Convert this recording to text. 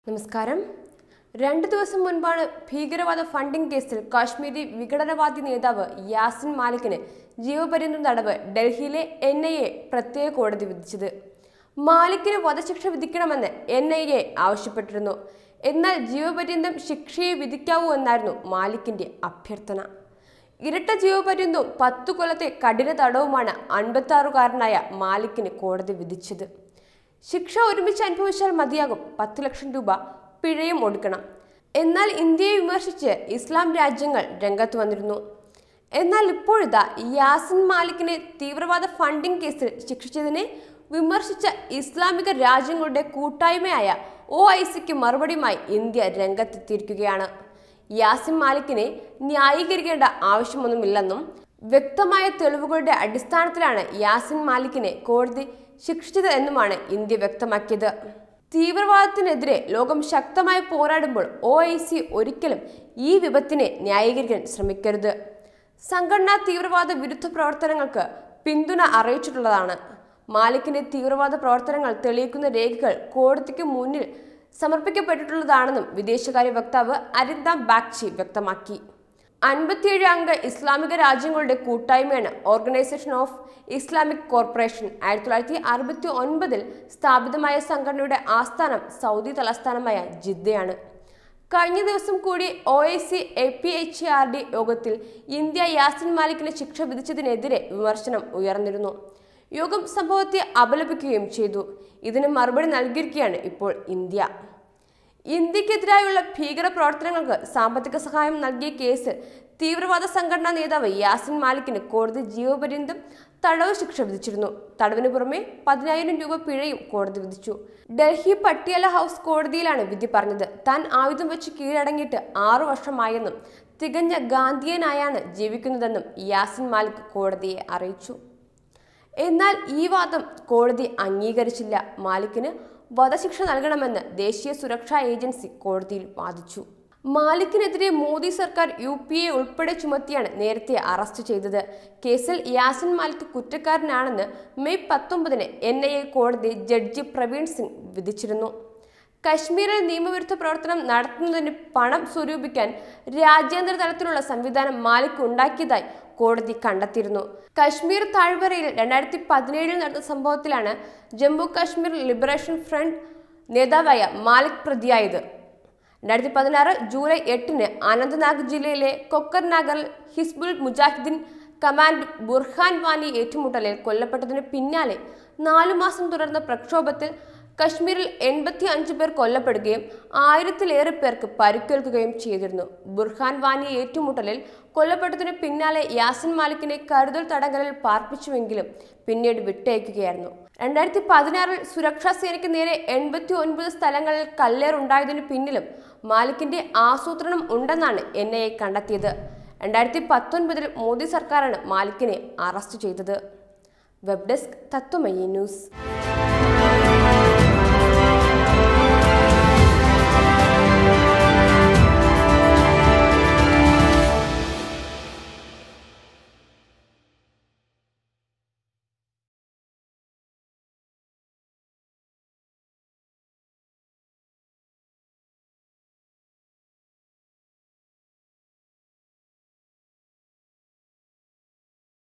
നമസ്കാരം രണ്ട് ദിവസം മുൻപാണ് ഭീകരവാദ ഫണ്ടിംഗ് കേസിൽ കാശ്മീരി വിഘടനവാദി നേതാവ് യാസിൻ മാലിക്കിന് ജീവപര്യന്തം തടവ് ഡൽഹിയിലെ എൻ ഐ എ പ്രത്യേക കോടതി വിധിച്ചത് മാലിക്കിന് വധശിക്ഷ വിധിക്കണമെന്ന് എൻ ഐ എ ആവശ്യപ്പെട്ടിരുന്നു എന്നാൽ ജീവപര്യന്തം ശിക്ഷയെ വിധിക്കാവൂ എന്നായിരുന്നു മാലിക്കിന്റെ അഭ്യർത്ഥന ഇരട്ട ജീവപര്യന്തവും പത്തു കൊല്ലത്തെ കഠിന തടവുമാണ് അൻപത്തി ആറുകാരനായ മാലിക്കിന് കോടതി വിധിച്ചത് ശിക്ഷ ഒരുമിച്ച് അനുഭവിച്ചാൽ മതിയാകും പത്ത് ലക്ഷം രൂപ പിഴയും ഒടുക്കണം എന്നാൽ ഇന്ത്യയെ വിമർശിച്ച് ഇസ്ലാം രാജ്യങ്ങൾ രംഗത്ത് വന്നിരുന്നു എന്നാൽ ഇപ്പോഴിതാ യാസിൻ മാലിക്കിനെ തീവ്രവാദ ഫണ്ടിംഗ് കേസിൽ ശിക്ഷിച്ചതിനെ വിമർശിച്ച ഇസ്ലാമിക രാജ്യങ്ങളുടെ കൂട്ടായ്മയായ ഒ ഐ സിക്ക് മറുപടിയുമായി ഇന്ത്യ രംഗത്തെത്തിയിരിക്കുകയാണ് യാസിൻ മാലിക്കിനെ ന്യായീകരിക്കേണ്ട ആവശ്യമൊന്നുമില്ലെന്നും വ്യക്തമായ തെളിവുകളുടെ അടിസ്ഥാനത്തിലാണ് യാസിൻ മാലിക്കിനെ കോടതി ശിക്ഷിച്ചത് എന്നുമാണ് ഇന്ത്യ വ്യക്തമാക്കിയത് തീവ്രവാദത്തിനെതിരെ ലോകം ശക്തമായി പോരാടുമ്പോൾ ഒ ഐ സി ഒരിക്കലും ഈ വിപത്തിനെ ന്യായീകരിക്കാൻ ശ്രമിക്കരുത് സംഘടനാ തീവ്രവാദ വിരുദ്ധ പ്രവർത്തനങ്ങൾക്ക് പിന്തുണ അറിയിച്ചിട്ടുള്ളതാണ് മാലിക്കിന്റെ തീവ്രവാദ പ്രവർത്തനങ്ങൾ തെളിയിക്കുന്ന രേഖകൾ കോടതിക്ക് മുന്നിൽ സമർപ്പിക്കപ്പെട്ടിട്ടുള്ളതാണെന്നും വിദേശകാര്യ വക്താവ് അരിന്ദാം ബാഗ്ചി വ്യക്തമാക്കി അൻപത്തിയേഴ് അംഗ ഇസ്ലാമിക രാജ്യങ്ങളുടെ കൂട്ടായ്മയാണ് ഓർഗനൈസേഷൻ ഓഫ് ഇസ്ലാമിക് കോർപ്പറേഷൻ ആയിരത്തി തൊള്ളായിരത്തി അറുപത്തി ഒൻപതിൽ സ്ഥാപിതമായ സംഘടനയുടെ ആസ്ഥാനം സൗദി തലസ്ഥാനമായ ജിദ്ദയാണ് കഴിഞ്ഞ ദിവസം കൂടി O I C A P H R D യോഗത്തിൽ ഇന്ത്യ യാസിൻ മാലിക്കിന് ശിക്ഷ വിധിച്ചതിനെതിരെ വിമർശനം ഉയർന്നിരുന്നു യോഗം സംഭവത്തെ അപലപിക്കുകയും ചെയ്തു ഇതിന് മറുപടി നൽകിയിരിക്കുകയാണ് ഇപ്പോൾ ഇന്ത്യ ഇന്ത്യക്കെതിരായുള്ള ഭീകര പ്രവർത്തനങ്ങൾക്ക് സാമ്പത്തിക സഹായം നൽകിയ കേസിൽ തീവ്രവാദ സംഘടനാ നേതാവ് യാസിൻ മാലിക്കിന് കോടതി ജീവപര്യന്തം തടവ് ശിക്ഷ വിധിച്ചിരുന്നു തടവിന് പുറമെ പതിനായിരം രൂപ പിഴയും കോടതി വിധിച്ചു ഡൽഹി പട്ടിയാല ഹൗസ് കോടതിയിലാണ് വിധി പറഞ്ഞത് താൻ ആയുധം വെച്ച് കീഴടങ്ങിയിട്ട് ആറു വർഷമായെന്നും തികഞ്ഞ ഗാന്ധിയനായാണ് ജീവിക്കുന്നതെന്നും യാസിൻ മാലിക് കോടതിയെ അറിയിച്ചു എന്നാൽ ഈ വാദം കോടതി അംഗീകരിച്ചില്ല മാലിക്കിന് വധശിക്ഷ നൽകണമെന്ന് ദേശീയ സുരക്ഷാ ഏജൻസി കോടതിയിൽ വാദിച്ചു മാലിക്കിനെതിരെ മോദി സർക്കാർ യു പി എ ഉൾപ്പെടെ ചുമത്തിയാണ് നേരത്തെ അറസ്റ്റ് ചെയ്തത് കേസിൽ യാസിൻ മാലിക് കുറ്റക്കാരനാണെന്ന് മെയ് പത്തൊമ്പതിന് എൻ ഐ എ കോടതി ജഡ്ജി പ്രവീൺ സിംഗ് വിധിച്ചിരുന്നു കശ്മീരിൽ നിയമവിരുദ്ധ പ്രവർത്തനം നടത്തുന്നതിന് പണം സ്വരൂപിക്കാൻ രാജ്യാന്തര തലത്തിലുള്ള സംവിധാനം മാലിക് ഉണ്ടാക്കിയതായി കോടതി കണ്ടെത്തിയിരുന്നു കശ്മീർ താഴ്വരയിൽ രണ്ടായിരത്തി പതിനേഴിൽ നടന്ന സംഭവത്തിലാണ് ജമ്മു കാശ്മീർ ലിബറേഷൻ ഫ്രണ്ട് നേതാവായ മാലിക് പ്രതിയായത് രണ്ടായിരത്തി പതിനാറ് ജൂലൈ എട്ടിന് അനന്ത്നാഗ് ജില്ലയിലെ കൊക്കർനാഗറിൽ ഹിസ്ബുൾ മുജാഹിദ്ദീൻ കമാൻഡ് ബുർഹാൻ വാനി ഏറ്റുമുട്ടലിൽ കൊല്ലപ്പെട്ടതിന് പിന്നാലെ നാലു മാസം തുടർന്ന പ്രക്ഷോഭത്തിൽ കശ്മീരിൽ എൺപത്തി അഞ്ച് പേർ കൊല്ലപ്പെടുകയും ആയിരത്തിലേറെ പേർക്ക് പരിക്കേൽക്കുകയും ചെയ്തിരുന്നു ബുർഹാൻ വാനി ഏറ്റുമുട്ടലിൽ കൊല്ലപ്പെട്ടതിന് പിന്നാലെ യാസിൻ മാലിക്കിനെ കരുതൽ തടങ്കലിൽ പാർപ്പിച്ചുവെങ്കിലും പിന്നീട് വിട്ടയക്കുകയായിരുന്നു രണ്ടായിരത്തി പതിനാറിൽ സുരക്ഷാ സേനയ്ക്ക് നേരെ എൺപത്തി ഒൻപത് സ്ഥലങ്ങളിൽ കല്ലേറുണ്ടായതിനു പിന്നിലും മാലിക്കിന്റെ ആസൂത്രണം ഉണ്ടെന്നാണ് എൻ ഐ എ കണ്ടെത്തിയത് രണ്ടായിരത്തി പത്തൊൻപതിൽ മോദി സർക്കാരാണ് മാലിക്കിനെ അറസ്റ്റ് ചെയ്തത് വെബ് ഡെസ്ക് തത്വമയി ന്യൂസ്